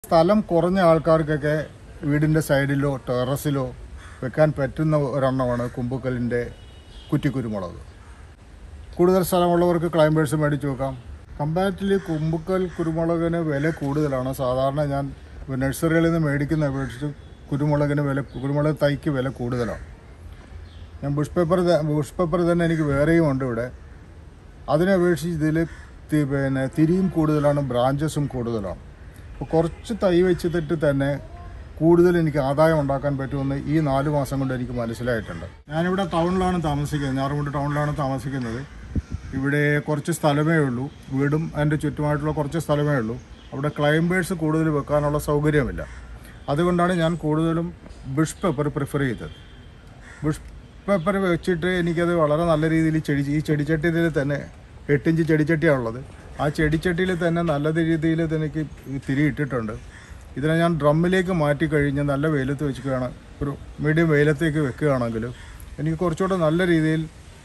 സ്ഥലം കുറഞ്ഞ ആൾക്കാർക്കൊക്കെ വീടിൻ്റെ സൈഡിലോ ടെറസിലോ വെക്കാൻ പറ്റുന്ന ഒരെണ്ണമാണ് കുമ്പുക്കലിൻ്റെ കുറ്റിക്കുരുമുളക് കൂടുതൽ സ്ഥലമുള്ളവർക്ക് ക്ലൈംബേഴ്സ് മേടിച്ച് വെക്കാം കമ്പാരിറ്റീവ്ലി കുമ്പുക്കൽ കുരുമുളകിന് വില കൂടുതലാണ് സാധാരണ ഞാൻ നഴ്സറികളിൽ നിന്ന് മേടിക്കുന്ന അപേക്ഷിച്ച് കുരുമുളകിന് വില കുരുമുളക് തൈക്ക് വില കൂടുതലാണ് ഞാൻ ബുഷ് പേപ്പർ ബുഷ് പേപ്പർ തന്നെ എനിക്ക് വേറെയും ഉണ്ട് ഇവിടെ അതിനെ അപേക്ഷിച്ച് ഇതിൽ പിന്നെ തിരിയും കൂടുതലാണ് ബ്രാഞ്ചസും കൂടുതലാണ് അപ്പോൾ കുറച്ച് തൈ വെച്ചിട്ട് തന്നെ കൂടുതൽ എനിക്ക് ആദായം ഉണ്ടാക്കാൻ പറ്റുമെന്ന് ഈ നാല് മാസം കൊണ്ട് എനിക്ക് മനസ്സിലായിട്ടുണ്ട് ഞാനിവിടെ ടൗണിലാണ് താമസിക്കുന്നത് ഞാറുമുണ്ട് ടൗണിലാണ് താമസിക്കുന്നത് ഇവിടെ കുറച്ച് സ്ഥലമേ ഉള്ളൂ വീടും അതിൻ്റെ ചുറ്റുമായിട്ടുള്ള കുറച്ച് സ്ഥലമേ ഉള്ളൂ അവിടെ ക്ലൈംബേഴ്സ് കൂടുതൽ വെക്കാനുള്ള സൗകര്യമില്ല അതുകൊണ്ടാണ് ഞാൻ കൂടുതലും ബുഷ് പേപ്പർ പ്രിഫർ ചെയ്തത് ബുഷ് പേപ്പർ വെച്ചിട്ട് എനിക്കത് വളരെ നല്ല രീതിയിൽ ചെടി ഈ ചെടിച്ചട്ടിയിൽ തന്നെ എട്ടിഞ്ച് ചെടിച്ചട്ടിയാണ് ഉള്ളത് ആ ചെടിച്ചട്ടിയിൽ തന്നെ നല്ല രീതിയിൽ എനിക്ക് തിരി ഇട്ടിട്ടുണ്ട് ഇതിനെ ഞാൻ ഡ്രമ്മിലേക്ക് മാറ്റി കഴിഞ്ഞ് നല്ല വെയിലത്ത് വെക്കുകയാണ് ഒരു മീഡിയം വെയിലത്തേക്ക് വെക്കുകയാണെങ്കിൽ എനിക്ക് കുറച്ചുകൂടെ നല്ല രീതിയിൽ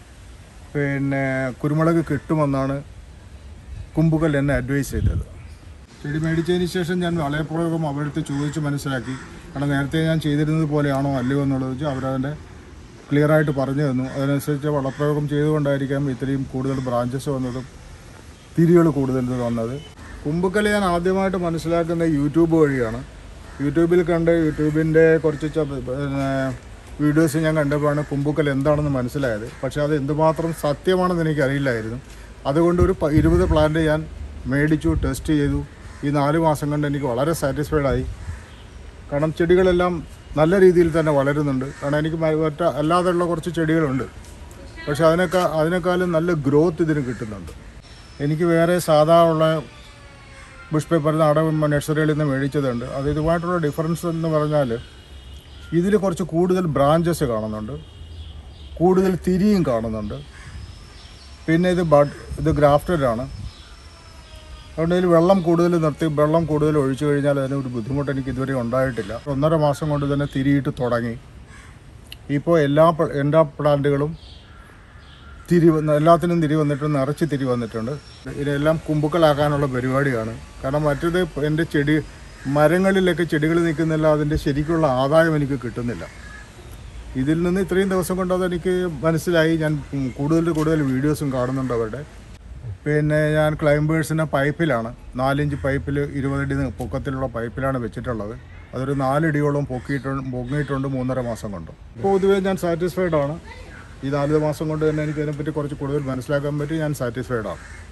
പിന്നെ കുരുമുളക് കിട്ടുമെന്നാണ് കുമ്പുകൽ എന്നെ അഡ്വൈസ് ചെയ്തത് ചെടി മേടിച്ചതിന് ശേഷം ഞാൻ വളയപ്രയോഗം അവരടുത്ത് ചോദിച്ച് മനസ്സിലാക്കി കാരണം നേരത്തെ ഞാൻ ചെയ്തിരുന്നത് പോലെയാണോ അല്ലയോ എന്നുള്ളത് വെച്ച് അവരതിൻ്റെ ക്ലിയർ ആയിട്ട് പറഞ്ഞു തന്നു അതിനനുസരിച്ച് വളപ്രയോഗം ചെയ്തുകൊണ്ടായിരിക്കാം ഇത്രയും കൂടുതൽ ബ്രാഞ്ചസ് വന്നതും തിരികൾ കൂടുതൽ വന്നത് കുമ്പുക്കൽ ഞാൻ ആദ്യമായിട്ട് മനസ്സിലാക്കുന്ന യൂട്യൂബ് വഴിയാണ് യൂട്യൂബിൽ കണ്ട് യൂട്യൂബിൻ്റെ കുറച്ച് ച- പിന്നെ വീഡിയോസ് ഞാൻ കണ്ടപ്പോഴാണ് കുമ്പുക്കൽ എന്താണെന്ന് മനസ്സിലായത് പക്ഷേ അത് എന്തുമാത്രം സത്യമാണെന്ന് എനിക്കറിയില്ലായിരുന്നു അതുകൊണ്ട് ഒരു പ- ഇരുപത് പ്ലാന്റ് ഞാൻ മേടിച്ചു ടെസ്റ്റ് ചെയ്തു ഈ നാല് മാസം കൊണ്ട് എനിക്ക് വളരെ സാറ്റിസ്ഫൈഡ് ആയി കാരണം ചെടികളെല്ലാം നല്ല രീതിയിൽ തന്നെ വളരുന്നുണ്ട് കാരണം എനിക്ക് മ- മറ്റ അല്ലാതെയുള്ള കുറച്ച് ചെടികളുണ്ട് പക്ഷെ അതിനൊക്കെ അതിനേക്കാളും നല്ല ഗ്രോത്ത് ഇതിന് കിട്ടുന്നുണ്ട് എനിക്ക് വേറെ സാധാ ഉള്ള ബുഷ് പേപ്പറിൽ നിന്ന് അവിടെ നഴ്സറികളിൽ നിന്ന് മേടിച്ചതുണ്ട് അത് ഇതുമായിട്ടുള്ള ഡിഫറൻസ് എന്ന് പറഞ്ഞാൽ ഇതിൽ കുറച്ച് കൂടുതൽ ബ്രാഞ്ചസ് കാണുന്നുണ്ട് കൂടുതൽ തിരിയും കാണുന്നുണ്ട് പിന്നെ ഇത് ബഡ് ഇത് ഗ്രാഫ്റ്റഡ് ആണ് അതുകൊണ്ട് ഇതിൽ വെള്ളം കൂടുതൽ നിർത്തി വെള്ളം കൂടുതൽ ഒഴിച്ചു കഴിഞ്ഞാൽ അതിന് ഒരു ബുദ്ധിമുട്ട് എനിക്ക് ഇതുവരെ ഉണ്ടായിട്ടില്ല ഒന്നര മാസം കൊണ്ട് തന്നെ തിരിയിട്ട് തുടങ്ങി ഇപ്പോൾ എല്ലാ പ്ല- എല്ലാ പ്ലാന്റുകളും തിരി വന്ന് എല്ലാത്തിനും തിരി വന്നിട്ട് നിറച്ച് തിരി വന്നിട്ടുണ്ട് ഇതെല്ലാം കുമ്പുക്കളാക്കാനുള്ള പരിപാടിയാണ് കാരണം മറ്റേത് എൻ്റെ ചെടി മരങ്ങളിലൊക്കെ ചെടികൾ നിൽക്കുന്നില്ല അതിൻ്റെ ശരിക്കുള്ള ആദായം എനിക്ക് കിട്ടുന്നില്ല ഇതിൽ നിന്ന് ഇത്രയും ദിവസം കൊണ്ട് അതെനിക്ക് മനസ്സിലായി ഞാൻ കൂടുതൽ കൂടുതൽ വീഡിയോസും കാണുന്നുണ്ട് അവരുടെ പിന്നെ ഞാൻ ക്ലൈംബേഴ്സിനെ പൈപ്പിലാണ് നാലിഞ്ച് പൈപ്പിൽ ഇരുപതടി നി- പൊക്കത്തിലുള്ള പൈപ്പിലാണ് വെച്ചിട്ടുള്ളത് അതൊരു നാലടിയോളം പൊക്കിയിട്ടുണ്ട് പൊങ്ങിയിട്ടുണ്ട് മൂന്നര മാസം കൊണ്ട് ഇപ്പോൾ പൊതുവേ ഞാൻ സാറ്റിസ്ഫൈഡ് ആണ് ഈ നാല് മാസം കൊണ്ട് തന്നെ എനിക്ക് അതിനെപ്പറ്റി കുറച്ച് കൂടുതൽ മനസ്സിലാക്കാൻ പറ്റി ഞാൻ സാറ്റിസ്ഫൈഡ് ആണ്